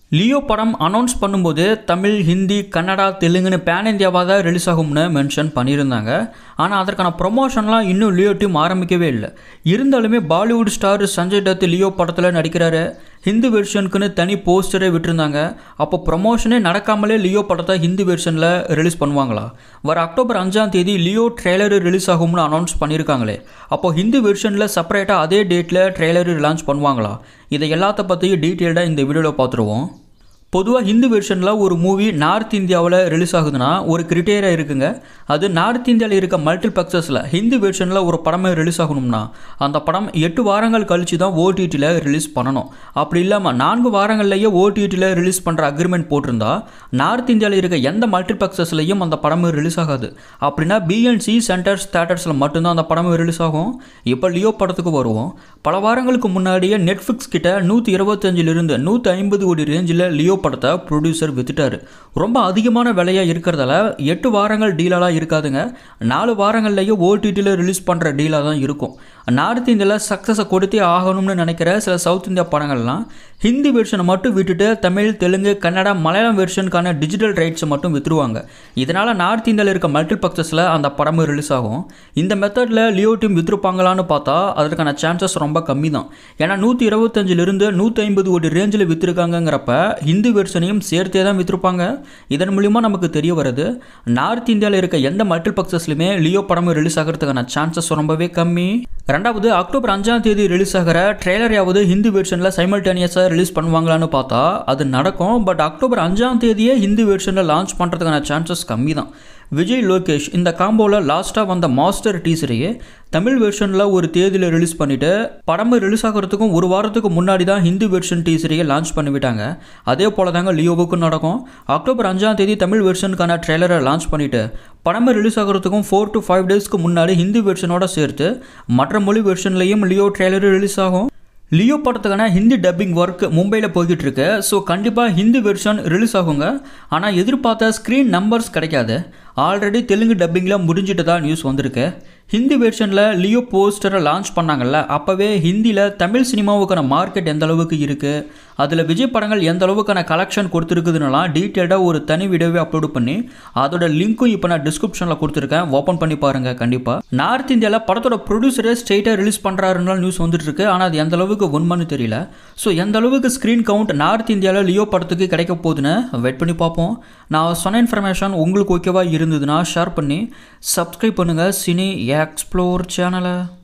Leo படம் announce பண்ணும்போது தமிழ் ஹிந்தி கன்னடா தெலுங்குன்னு பேன் இந்தியாவாக தான் ரிலீஸ் ஆகும்னு மென்ஷன் பண்ணியிருந்தாங்க ஆனால் அதற்கான ப்ரொமோஷன்லாம் இன்னும் லியோ டீம் ஆரம்பிக்கவே இல்லை இருந்தாலுமே பாலிவுட் ஸ்டார் சஞ்சய் தத் லியோ படத்தில் நடிக்கிறாரு ஹிந்தி வெர்ஷனுக்குன்னு தனி போஸ்டரே விட்டுருந்தாங்க அப்போ ப்ரொமோஷனே நடக்காமலே லியோ படத்தை ஹிந்தி வெர்ஷனில் ரிலீஸ் பண்ணுவாங்களா வர அக்டோபர் அஞ்சாம் தேதி லியோ ட்ரெய்லர் ரிலீஸ் ஆகும்னு அனௌன்ஸ் பண்ணியிருக்காங்களே அப்போ ஹிந்தி வெர்ஷனில் செப்பரேட்டாக அதே டேட்டில் ட்ரெய்லர் லான்ச் பண்ணுவாங்களா இதை எல்லாத்த பற்றியும் டீட்டெயில்டாக இந்த வீடியோவில் பார்த்துருவோம் பொதுவாக ஹிந்தி வெர்ஷனில் ஒரு மூவி நார்த் இந்தியாவில் ரிலீஸ் ஆகுதுன்னா ஒரு கிரிட்டேரியா இருக்குங்க அது நார்த் இந்தியாவில் இருக்க மல்டிப்ளெக்ஸஸில் ஹிந்தி வெர்ஷனில் ஒரு படமே ரிலீஸ் ஆகணும்னா அந்த படம் எட்டு வாரங்கள் கழித்து தான் ஓடிடியில் ரிலீஸ் பண்ணணும் அப்படி இல்லாமல் நான்கு வாரங்கள்லேயே ஓடிடியில் ரிலீஸ் பண்ணுற அக்ரிமெண்ட் போட்டிருந்தா நார்த் இந்தியாவில் இருக்க எந்த மல்டிப்ளெக்ஸஸ்லையும் அந்த படம் ரிலீஸ் ஆகாது அப்படின்னா பிஎன்சி சென்டர்ஸ் தேட்டர்ஸில் மட்டும்தான் அந்த படம் ரிலீஸ் ஆகும் இப்போ லியோ படத்துக்கு வருவோம் பல வாரங்களுக்கு முன்னாடியே நெட்ஃப்ளிக்ஸ் கிட்ட நூற்றி இருபத்தஞ்சிலிருந்து நூற்றி ஐம்பது கோடி ரேஞ்சில் லியோ படத்தை ப்ரொடியூசர் வித்துட்டாரு ரொம்ப அதிகமான விலையாக இருக்கிறதால எட்டு வாரங்கள் டீலாலாம் இருக்காதுங்க நாலு வாரங்கள்லேயே ஓடிடியில் ரிலீஸ் பண்ணுற டீலாக தான் இருக்கும் நார்த் இந்தியாவில் சக்ஸஸை கொடுத்தே ஆகணும்னு நினைக்கிற சில சவுத் இந்தியா படங்கள்லாம் ஹிந்தி வெர்ஷனை மட்டும் விட்டுட்டு தமிழ் தெலுங்கு கன்னடா மலையாளம் வெர்ஷனுக்கான டிஜிட்டல் ரைட்ஸை மட்டும் விற்றுருவாங்க இதனால் நார்த் இந்தியாவில் இருக்க மல்டிப்ளெக்ஸஸில் அந்த படமும் ரிலீஸ் ஆகும் இந்த மெத்தடில் லியோ டீம் விற்றுருப்பாங்களான்னு பார்த்தா அதற்கான சான்சஸ் ரொம்ப கம்மி தான் ஏன்னா நூற்றி இருபத்தஞ்சிலிருந்து நூற்றி ஐம்பது கோடி ரேஞ்சில் விற்றுருக்காங்கங்கிறப்ப ஹிந்தி வெர்ஷனையும் சேர்த்தே தான் விற்றுருப்பாங்க இதன் மூலிமா நமக்கு தெரிய வருது நார்த் இந்தியாவில் இருக்க எந்த மல்டிப்ளெக்ஸஸ்லையுமே லியோ படமும் ரிலீஸ் ஆகிறதுக்கான சான்சஸ் ரொம்பவே கம்மி ரெண்டாவது அக்டோபர் அஞ்சாம் தேதி ரிலீஸ் ஆகிற ட்ரெய்லரையாவது ஹிந்தி வெர்ஷனில் சைமல்டேனியஸாக ரிலீஸ் பண்ணுவாங்களான்னு பார்த்தா அது நடக்கும் பட் அக்டோபர் அஞ்சாம் தேதியே ஹிந்தி வெர்ஷனில் லான்ச் பண்ணுறதுக்கான சான்சஸ் கம்மி தான் விஜய் லோகேஷ் இந்த காம்போவில் லாஸ்ட்டாக வந்த மாஸ்டர் டீசரையே தமிழ் வெர்ஷனில் ஒரு தேதியில் ரிலீஸ் பண்ணிவிட்டு படம் ரிலீஸ் ஆகிறதுக்கும் ஒரு வாரத்துக்கு முன்னாடி தான் ஹிந்தி வெர்ஷன் டீசரையே லான்ச் பண்ணிவிட்டாங்க அதே போல் தாங்க லியோவுக்கும் நடக்கும் அக்டோபர் அஞ்சாம் தேதி தமிழ் வெர்ஷனுக்கான ட்ரெய்லரை லான்ச் பண்ணிவிட்டு படம் ரிலீஸ் ஆகிறதுக்கும் ஃபோர் டு ஃபைவ் டேஸ்க்கு முன்னாடி ஹிந்தி வெர்ஷனோட சேர்த்து மற்ற மொழி வெர்ஷன்லேயும் லியோ ட்ரெய்லர் ரிலீஸ் ஆகும் லியோ படத்துக்கான ஹிந்தி டப்பிங் ஒர்க் மும்பையில் போய்கிட்டு இருக்கு ஸோ கண்டிப்பாக ஹிந்தி வெர்ஷன் ரிலீஸ் ஆகுங்க ஆனால் எதிர்பார்த்த ஸ்க்ரீன் நம்பர்ஸ் கிடைக்காது ஆல்ரெடி தெலுங்கு டப்பிங்கில் முடிஞ்சிட்டு தான் நியூஸ் வந்திருக்கு ஹிந்தி வெர்ஷனில் லியோ போஸ்டரை லான்ச் பண்ணாங்கல்ல அப்போவே ஹிந்தியில் தமிழ் சினிமாவுக்கான மார்க்கெட் எந்த அளவுக்கு இருக்குது அதில் விஜய் படங்கள் எந்த அளவுக்கான கலெக்ஷன் கொடுத்துருக்குதுன்னெலாம் டீட்டெயில்டாக ஒரு தனி வீடியோவே அப்லோட் பண்ணி அதோட லிங்க்கும் இப்போ நான் டிஸ்கிரிப்ஷனில் கொடுத்துருக்கேன் ஓப்பன் பண்ணி பாருங்கள் கண்டிப்பாக நார்த் இந்தியாவில் படத்தோட ப்ரொடியூசரே ஸ்ட்ரெயிட்டாக ரிலீஸ் பண்ணுறாருன்னு நியூஸ் வந்துட்டு இருக்கு ஆனால் அது எந்த அளவுக்கு உண்மைன்னு தெரியல ஸோ எந்த அளவுக்கு ஸ்க்ரீன் கவுண்ட் நார்த் இந்தியாவில் லியோ படத்துக்கு கிடைக்க போகுதுன்னு வெயிட் பண்ணி பார்ப்போம் நான் சொன்ன இன்ஃபர்மேஷன் உங்களுக்கு ஓகேவா இருந்ததுன்னா ஷேர் பண்ணி சப்ஸ்கிரைப் பண்ணுங்கள் சினி எக்ஸ்ப்ளோர் சேனலை